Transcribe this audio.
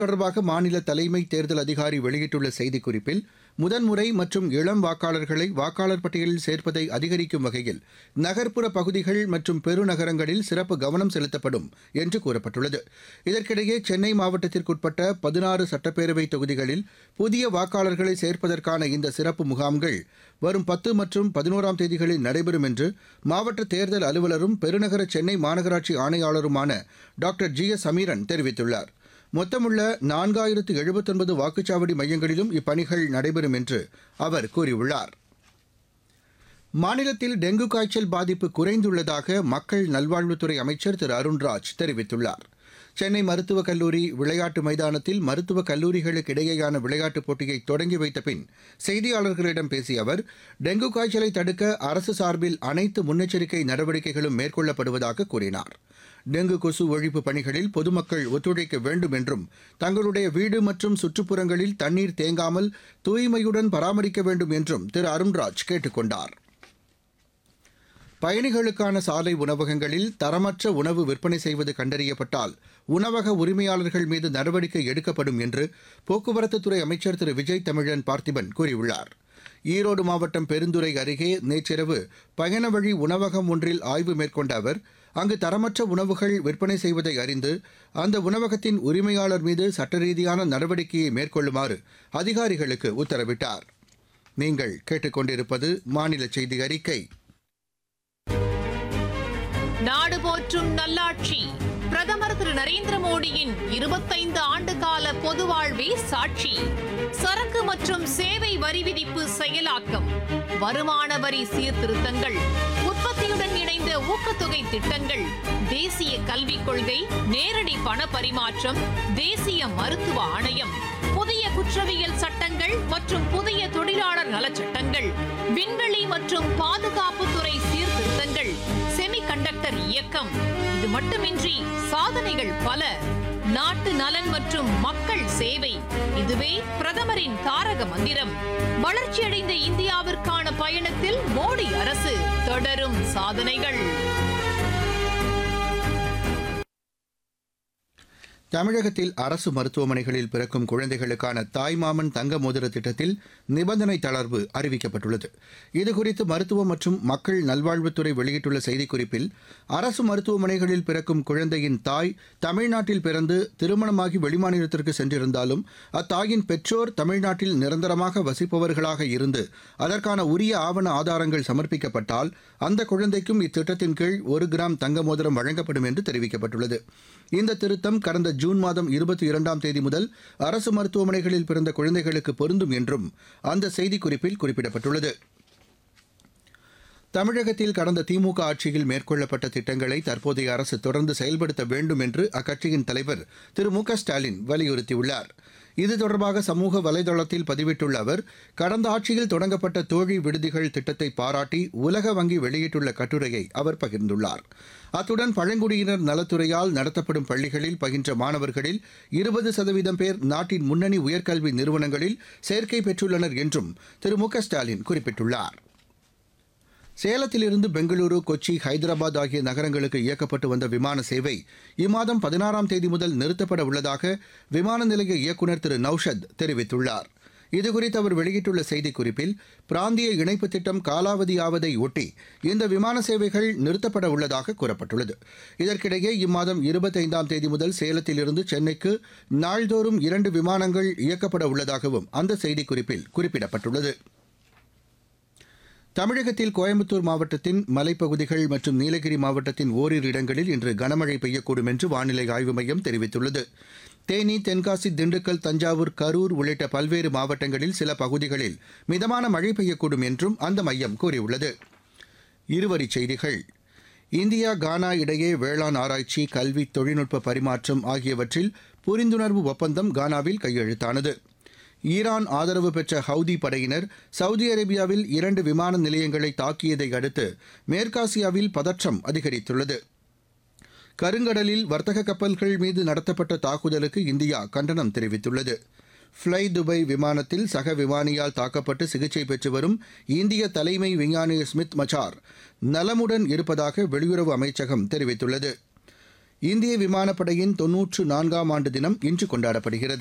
தொடர்பாக மாநில தலைமை தேர்தல் அதிகாரி வெளியிட்டுள்ள செய்திக்குறிப்பில் முதன்முறை மற்றும் இளம் வாக்காளர்களை வாக்காளர் பட்டியலில் சேர்ப்பதை அதிகரிக்கும் வகையில் நகர்ப்புற பகுதிகள் மற்றும் பெருநகரங்களில் சிறப்பு கவனம் செலுத்தப்படும் என்று கூறப்பட்டுள்ளது இதற்கிடையே சென்னை மாவட்டத்திற்குட்பட்ட பதினாறு சட்டப்பேரவை தொகுதிகளில் புதிய வாக்காளர்களை சேர்ப்பதற்கான இந்த சிறப்பு முகாம்கள் வரும் பத்து மற்றும் பதினோராம் தேதிகளில் நடைபெறும் என்று மாவட்ட தேர்தல் அலுவலரும் பெருநகர சென்னை மாநகராட்சி ஆணையாளருமான டாக்டர் ஜி எஸ் சமீரன் தெரிவித்துள்ளார் மொத்தமுள்ள நான்காயிரத்து எழுபத்தொன்பது வாக்குச்சாவடி மையங்களிலும் இப்பணிகள் நடைபெறும் என்று அவர் கூறியுள்ளார் மாநிலத்தில் டெங்கு காய்ச்சல் பாதிப்பு குறைந்துள்ளதாக மக்கள் நல்வாழ்வுத்துறை அமைச்சர் திரு அருண்ராஜ் தெரிவித்துள்ளார் சென்னை மருத்துவக் கல்லூரி விளையாட்டு மைதானத்தில் மருத்துவக் கல்லூரிகளுக்கு இடையேயான விளையாட்டுப் போட்டியை தொடங்கி வைத்த பின் செய்தியாளர்களிடம் பேசிய அவர் டெங்கு காய்ச்சலை தடுக்க அரசு சார்பில் அனைத்து முன்னெச்சரிக்கை நடவடிக்கைகளும் மேற்கொள்ளப்படுவதாக கூறினார் டெங்கு கொசு ஒழிப்பு பணிகளில் பொதுமக்கள் ஒத்துழைக்க வேண்டும் என்றும் தங்களுடைய வீடு மற்றும் சுற்றுப்புறங்களில் தண்ணீர் தேங்காமல் தூய்மையுடன் பராமரிக்க வேண்டும் என்றும் திரு அருண்ராஜ் கேட்டுக் கொண்டார் பயணிகளுக்கான சாலை உணவகங்களில் தரமற்ற உணவு விற்பனை செய்வது கண்டறியப்பட்டால் உணவக உரிமையாளர்கள் மீது நடவடிக்கை எடுக்கப்படும் என்று போக்குவரத்துத்துறை அமைச்சர் திரு விஜய் தமிழன் பார்த்திபன் கூறியுள்ளார் ஈரோடு மாவட்டம் பெருந்துறை அருகே நேற்றிரவு பயண வழி உணவகம் ஒன்றில் ஆய்வு மேற்கொண்ட அவர் அங்கு தரமற்ற உணவுகள் விற்பனை செய்வதை அறிந்து அந்த உணவகத்தின் உரிமையாளர் மீது சட்டரீதியான நடவடிக்கையை மேற்கொள்ளுமாறு அதிகாரிகளுக்கு உத்தரவிட்டார் நீங்கள் கேட்டுக்கொண்டிருப்பது மாநில செய்தி அறிக்கை நாடு போற்றும் நல்லாட்சி பிரதமர் திரு நரேந்திர மோடியின் இருபத்தைந்து ஆண்டு கால பொது வாழ்வே சாட்சி சரக்கு மற்றும் சேவை வரி விதிப்பு செயலாக்கம் வருமான வரி சீர்திருத்தங்கள் உற்பத்தியுடன் இணைந்த ஊக்கத்தொகை திட்டங்கள் தேசிய கல்விக் கொள்கை நேரடி பண பரிமாற்றம் தேசிய மருத்துவ ஆணையம் புதிய குற்றவியல் சட்டங்கள் மற்றும் புதிய தொழிலாளர் நலச்சட்டங்கள் விண்வெளி மற்றும் பாதுகாப்புத்துறை சீர்திருத்தங்கள் செமிகண்டக்டர் இயக்கம் இது மட்டுமின்றி சாதனைகள் பல நாட்டு நலன் மற்றும் மக்கள் சேவை இதுவே பிரதமரின் தாரக மந்திரம் வளர்ச்சியடைந்த இந்தியாவிற்கான பயணத்தில் மோடி அரசு தொடரும் சாதனைகள் தமிழகத்தில் அரசு மருத்துவமனைகளில் பிறக்கும் குழந்தைகளுக்கான தாய்மாமன் தங்க மோதிர திட்டத்தில் நிபந்தனை தளர்வு அறிவிக்கப்பட்டுள்ளது இதுகுறித்து மருத்துவம் மற்றும் மக்கள் நல்வாழ்வுத்துறை வெளியிட்டுள்ள செய்திக்குறிப்பில் அரசு மருத்துவமனைகளில் பிறக்கும் குழந்தையின் தாய் தமிழ்நாட்டில் பிறந்து திருமணமாகி வெளிமாநிலத்திற்கு சென்றிருந்தாலும் அத்தாயின் பெற்றோர் தமிழ்நாட்டில் நிரந்தரமாக வசிப்பவர்களாக இருந்து அதற்கான உரிய ஆவண ஆதாரங்கள் சமர்ப்பிக்கப்பட்டால் அந்த குழந்தைக்கும் இத்திட்டத்தின் கீழ் ஒரு கிராம் தங்க மோதிரம் வழங்கப்படும் என்று தெரிவிக்கப்பட்டுள்ளது இந்த திருத்தம் கடந்த ஜூன் மாதம் இருபத்தி இரண்டாம் தேதி முதல் அரசு மருத்துவமனைகளில் பிறந்த குழந்தைகளுக்கு பொருந்தும் என்றும் அந்த செய்திக்குறிப்பில் குறிப்பிடப்பட்டுள்ளது தமிழகத்தில் கடந்த திமுக ஆட்சியில் மேற்கொள்ளப்பட்ட திட்டங்களை தற்போதைய அரசு தொடர்ந்து செயல்படுத்த வேண்டும் என்று அக்கட்சியின் தலைவர் திரு மு க ஸ்டாலின் வலியுறுத்தியுள்ளார் இது தொடர்பாக சமூக வலைதளத்தில் பதிவிட்டுள்ள அவர் கடந்த ஆட்சியில் தொடங்கப்பட்ட தோழி விடுதிகள் திட்டத்தை பாராட்டி உலக வங்கி வெளியிட்டுள்ள கட்டுரையை அவர் பகிர்ந்துள்ளார் அத்துடன் பழங்குடியினர் நலத்துறையால் நடத்தப்படும் பள்ளிகளில் பயின்ற மாணவர்களில் இருபது சதவீதம் பேர் நாட்டின் முன்னணி உயர்கல்வி நிறுவனங்களில் சேர்க்கை பெற்றுள்ளனர் என்றும் திரு மு க ஸ்டாலின் குறிப்பிட்டுள்ளார் சேலத்திலிருந்து பெங்களூரு கொச்சி ஹைதராபாத் ஆகிய நகரங்களுக்கு இயக்கப்பட்டு வந்த விமான சேவை இம்மாதம் பதினாறாம் தேதி முதல் நிறுத்தப்பட உள்ளதாக விமான நிலைய இயக்குநர் திரு நௌஷத் தெரிவித்துள்ளார் இதுகுறித்து அவர் வெளியிட்டுள்ள செய்திக்குறிப்பில் பிராந்திய இணைப்பு திட்டம் காலாவதியாவதை ஒட்டி இந்த விமான சேவைகள் நிறுத்தப்பட உள்ளதாக கூறப்பட்டுள்ளது இதற்கிடையே இம்மாதம் இருபத்தைந்தாம் தேதி முதல் சேலத்திலிருந்து சென்னைக்கு நாள்தோறும் இரண்டு விமானங்கள் இயக்கப்பட உள்ளதாகவும் அந்த செய்திக்குறிப்பில் குறிப்பிடப்பட்டுள்ளது தமிழகத்தில் கோயம்புத்தூர் மாவட்டத்தின் மலைப்பகுதிகள் மற்றும் நீலகிரி மாவட்டத்தின் ஓரிரு இடங்களில் இன்று கனமழை பெய்யக்கூடும் என்று வானிலை ஆய்வு மையம் தெரிவித்துள்ளது தேனி தென்காசி திண்டுக்கல் தஞ்சாவூர் கரூர் உள்ளிட்ட பல்வேறு மாவட்டங்களில் சில பகுதிகளில் மிதமான மழை பெய்யக்கூடும் என்றும் அந்த மையம் கூறியுள்ளது இருவரிச் செய்திகள் இந்தியா கானா இடையே வேளாண் ஆராய்ச்சி கல்வி தொழில்நுட்ப பரிமாற்றம் ஆகியவற்றில் புரிந்துணர்வு ஒப்பந்தம் கானாவில் கையெழுத்தானது ஈரான் ஆதரவு பெற்ற ஹவுதி படையினர் சவுதி அரேபியாவில் இரண்டு விமான நிலையங்களை தாக்கியதை அடுத்து மேற்காசியாவில் பதற்றம் அதிகரித்துள்ளது கருங்கடலில் வர்த்தக கப்பல்கள் மீது நடத்தப்பட்ட தாக்குதலுக்கு இந்தியா கண்டனம் தெரிவித்துள்ளது ஃப்ளை துபாய் விமானத்தில் சக விமானியால் தாக்கப்பட்டு சிகிச்சை பெற்று வரும் இந்திய தலைமை விஞ்ஞானி ஸ்மித் மச்சார் நலமுடன் இருப்பதாக வெளியுறவு அமைச்சகம் தெரிவித்துள்ளது இந்திய விமானப்படையின் தொன்னூற்று நான்காம் ஆண்டு தினம் இன்று கொண்டாடப்படுகிறது